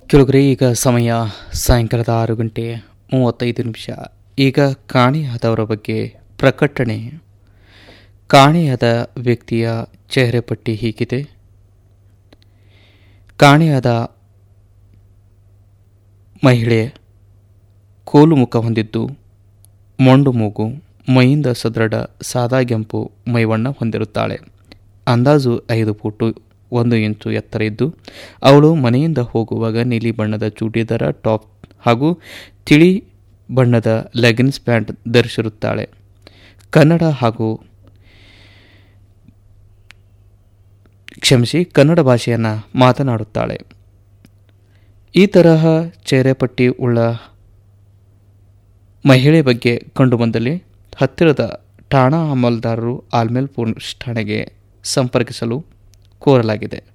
ಕೆಲವೊಬ್ಬರೇ ಈಗ ಸಮಯ ಸಾಯಂಕಾಲದ ಆರು ಗಂಟೆ ಮೂವತ್ತೈದು ನಿಮಿಷ ಈಗ ಕಾಣೆಯಾದವರ ಬಗ್ಗೆ ಪ್ರಕಟಣೆ ಕಾಣೆಯಾದ ವ್ಯಕ್ತಿಯ ಚೆಹರೆ ಪಟ್ಟಿ ಹೀಗಿದೆ ಕಾಣೆಯಾದ ಮಹಿಳೆ ಕೋಲು ಮುಖ ಹೊಂದಿದ್ದು ಮೊಂಡು ಮೂಗು ಮೈಯಿಂದ ಸದೃಢ ಸಾದಾಗೆಂಪು ಮೈವಣ್ಣ ಹೊಂದಿರುತ್ತಾಳೆ ಅಂದಾಜು ಐದು ಫುಟು ಒಂದು ಇಂಚು ಎತ್ತರ ಇದ್ದು ಅವಳು ಮನೆಯಿಂದ ಹೋಗುವಾಗ ನೀಲಿ ಬಣ್ಣದ ಚೂಡಿದಾರ ಟಾಪ್ ಹಾಗೂ ತಿಳಿ ಬಣ್ಣದ ಲೆಗಿನ್ಸ್ ಪ್ಯಾಂಟ್ ಧರಿಸಿರುತ್ತಾಳೆ ಕನ್ನಡ ಹಾಗೂ ಕ್ಷಮಿಸಿ ಕನ್ನಡ ಭಾಷೆಯನ್ನು ಮಾತನಾಡುತ್ತಾಳೆ ಈ ತರಹ ಚೇರೆಪಟ್ಟಿ ಉಳ್ಳ ಮಹಿಳೆ ಬಗ್ಗೆ ಕಂಡುಬಂದಲ್ಲಿ ಹತ್ತಿರದ ಠಾಣಾ ಅಮಲ್ದಾರರು ಆಲ್ಮೇಲ್ ಪೊಲೀಸ್ ಠಾಣೆಗೆ ಸಂಪರ್ಕಿಸಲು ಕೋರಲಾಗಿದೆ